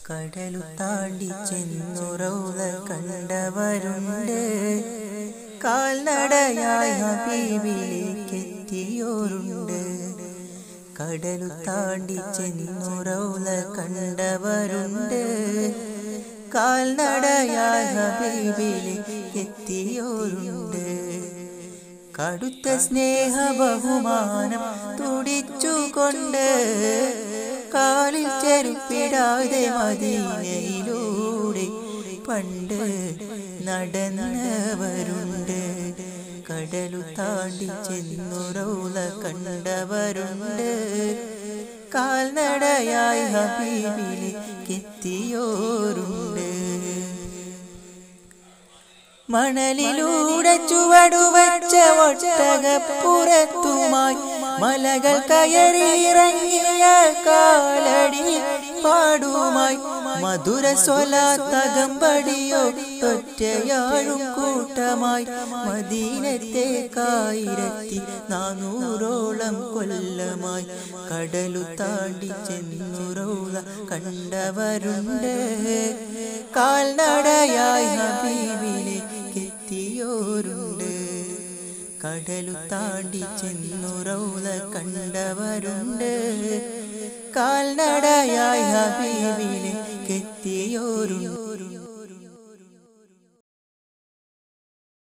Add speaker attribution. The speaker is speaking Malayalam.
Speaker 1: കടലു താണ്ടി ചെന്നു റൗല കണ്ടവരുണ്ട് കാൽനടയായ ഹബീബിലേക്ക് എത്തിയോരുണ്ട് കടലു താണ്ടി ചെന്നു റൗല കണ്ടവരുണ്ട് കാൽനടയായ ഹബീബിലേക്ക് എത്തിയോരുണ്ട് കടുത്ത സ്നേഹ ബഹുമാനം തുടിച്ചുകൊണ്ട് കാലിൽ ചെരുപ്പിടാതെ മദീനയിലൂടെ പണ്ട് നടന്നവരുണ്ട് കടലു താണ്ടി ചെന്നുറൗല കണ്ടവരുണ്ട് കാൽനടയായി ഹബീബിലേക്ക് എത്തിയോരുണ്ട് മണലിലൂടെ ചുവടുവച്ച ഒട്ടകപ്പുറത്തുമായി മലകൾ കയറിയിറങ്ങിയ കാലടി പാടുമായി മധുര സ്വലാത്തകമ്പടിയോ ഒറ്റയാഴും കൂട്ടമായി മദീനത്തെ കായിരത്തി നാനൂറോളം കൊല്ലമായി കടലു താണ്ടി ചെന്നുറോള കണ്ടവരുണ്ട് കാൽനടയായി ഹബീബിലേക്ക് എത്തിയോരുണ്ട് കടലു താണ്ടി ചെന്നുറൗല കണ്ടവരുണ്ട് കാൽനടയായി ഹബീബിലേക്ക് എത്തിയോരുണ്ട്